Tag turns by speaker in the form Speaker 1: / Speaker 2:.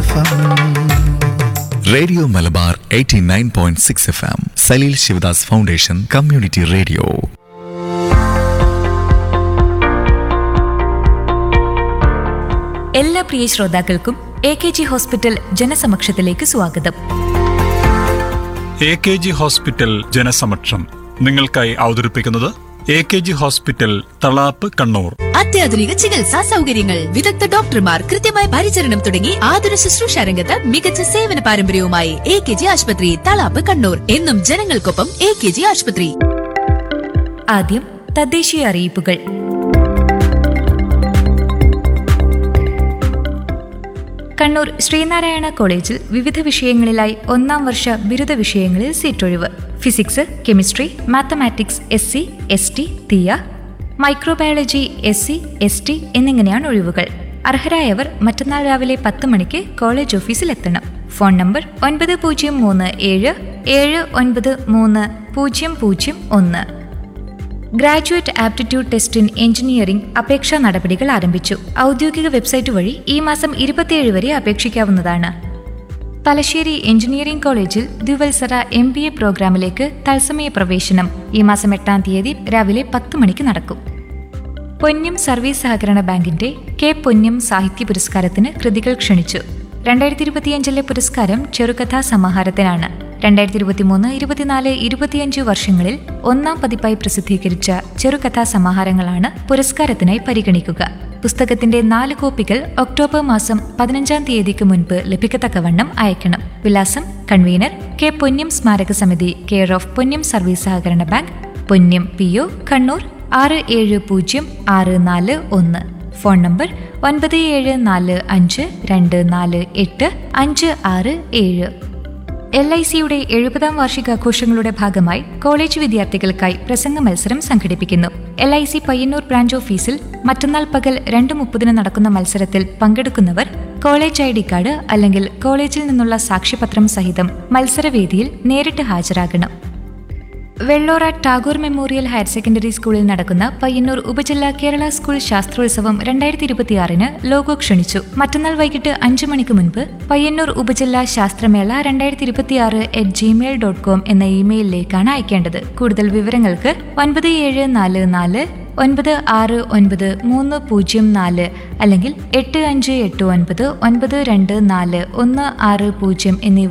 Speaker 1: F
Speaker 2: radio Malabar 89.6 F M Saleel Sivadas foundation community radio
Speaker 3: എല്ലാ പ്രിയ ശ്രോതാക്കൾക്കും എ കെ ജി ഹോസ്പിറ്റൽ ജനസമക്ഷത്തിലേക്ക് സ്വാഗതം
Speaker 4: എ കെ ജി ഹോസ്പിറ്റൽ ജനസമക്ഷം നിങ്ങൾക്കായി അവതരിപ്പിക്കുന്നത് A K G hospital Thalap Kannur
Speaker 5: അത്യാധുനിക ചികിത്സാ സൗകര്യങ്ങൾ വിദഗ്ധ ഡോക്ടർമാർ കൃത്യമായ പരിചരണം തുടങ്ങി ആതുര ശുശ്രൂഷ രംഗത്ത് മികച്ച സേവന പാരമ്പര്യവുമായി എ കെ ജി ആശുപത്രി തളാപ്പ് കണ്ണൂർ എന്നും ജനങ്ങൾക്കൊപ്പം എ കെ ജി ആശുപത്രി
Speaker 3: ആദ്യം തദ്ദേശീയ അറിയിപ്പുകൾ കണ്ണൂർ ശ്രീനാരായണ കോളേജിൽ വിവിധ വിഷയങ്ങളിലായി ഒന്നാം വർഷ ബിരുദ വിഷയങ്ങളിൽ സീറ്റൊഴിവ് physics chemistry mathematics S C S T Thiyya microbiology S C S T എന്നിങ്ങനെയാണ് ഒഴിവുകൾ അർഹരായവർ മറ്റന്നാൾ രാവിലെ പത്ത് മണിക്ക് കോളേജ് ഓഫീസിൽ എത്തണം ഫോൺ നമ്പർ ഒൻപത് പൂജ്യം മൂന്ന് ഏഴ് ഏഴ് ഒൻപത് മൂന്ന് പൂജ്യം പൂജ്യം ഒന്ന് graduate aptitude test in engineering അപേക്ഷാ നടപടികൾ ആരംഭിച്ചു ഔദ്യോഗിക വെബ്സൈറ്റ് വഴി ഈ മാസം ഇരുപത്തിയേഴ് വരെ അപേക്ഷിക്കാവുന്നതാണ് തലശ്ശേരി എഞ്ചിനീയറിംഗ് കോളേജിൽ ദ്വിവത്സര എം ബി എ പ്രോഗ്രാമിലേക്ക് തത്സമയ പ്രവേശനം ഈ മാസം എട്ടാം തീയതി രാവിലെ പത്ത് മണിക്ക് നടക്കും പൊന്നം സർവീസ് സഹകരണ ബാങ്കിന്റെ കെ പൊന്നം സാഹിത്യ പുരസ്കാരത്തിന് കൃതികൾ ക്ഷണിച്ചു രണ്ടായിരത്തി ഇരുപത്തിയഞ്ചിലെ പുരസ്കാരം ചെറുകഥാ സമാഹാരത്തിനാണ് രണ്ടായിരത്തി ഇരുപത്തിമൂന്ന് ഇരുപത്തിനാല് ഇരുപത്തിയഞ്ച് വർഷങ്ങളിൽ ഒന്നാം പതിപ്പായി പ്രസിദ്ധീകരിച്ച ചെറുകഥാ സമാഹാരങ്ങളാണ് പുരസ്കാരത്തിനായി പരിഗണിക്കുക പുസ്തകത്തിന്റെ നാല് കോപ്പികൾ ഒക്ടോബർ മാസം പതിനഞ്ചാം തീയതിക്ക് മുൻപ് ലഭിക്കത്തക്കവണ്ണം അയക്കണം വിലാസം കൺവീനർ കെ പൊന്നം സ്മാരക സമിതി കെയർ ഓഫ് പൊന്നം സർവീസ് സഹകരണ bank Ponnam P O Kannur ആറ് ഏഴ് പൂജ്യം ആറ് നാല് ഒന്ന് ഫോൺ നമ്പർ ഒൻപത് ഏഴ് നാല് അഞ്ച് രണ്ട് നാല് എട്ട് അഞ്ച് ആറ് ഏഴ് എൽ ഐ സിയുടെ എഴുപതാം വാർഷികാഘോഷങ്ങളുടെ ഭാഗമായി കോളേജ് വിദ്യാർത്ഥികൾക്കായി പ്രസംഗ മത്സരം സംഘടിപ്പിക്കുന്നു L I C Payyanur branch ഓഫീസിൽ മറ്റന്നാൾ പകൽ രണ്ട് മുപ്പതിന് നടക്കുന്ന മത്സരത്തിൽ പങ്കെടുക്കുന്നവർ കോളേജ് ഐ ഡി കാർഡ് അല്ലെങ്കിൽ കോളേജിൽ നിന്നുള്ള സാക്ഷ്യപത്രം സഹിതം മത്സരവേദിയിൽ നേരിട്ട് ഹാജരാകണം Vellora Tagore memorial higher secondary സ്കൂളിൽ നടക്കുന്ന പയ്യന്നൂർ ഉപജില്ല കേരള സ്കൂൾ ശാസ്ത്രോത്സവം രണ്ടായിരത്തി ഇരുപത്തിയാറിന് ലോഗോ ക്ഷണിച്ചു മറ്റന്നാൾ വൈകിട്ട് അഞ്ചു മണിക്ക് മുൻപ് പയ്യന്നൂർ ഉപജില്ല ശാസ്ത്രമേള രണ്ടായിരത്തി ഇരുപത്തിയാറ് അറ്റ് ജിമെയിൽ ഡോട്ട് കോം എന്ന ഇമെയിലിലേക്കാണ് അയക്കേണ്ടത് കൂടുതൽ വിവരങ്ങൾക്ക് ഒൻപത് ഏഴ് നാല് നാല് ഒൻപത് ആറ് ഒൻപത് മൂന്ന് പൂജ്യം നാല് അല്ലെങ്കിൽ എട്ട് അഞ്ച് എട്ട് ഒൻപത് ഒൻപത് രണ്ട് നാല് ഒന്ന് ആറ് പൂജ്യം എന്നീ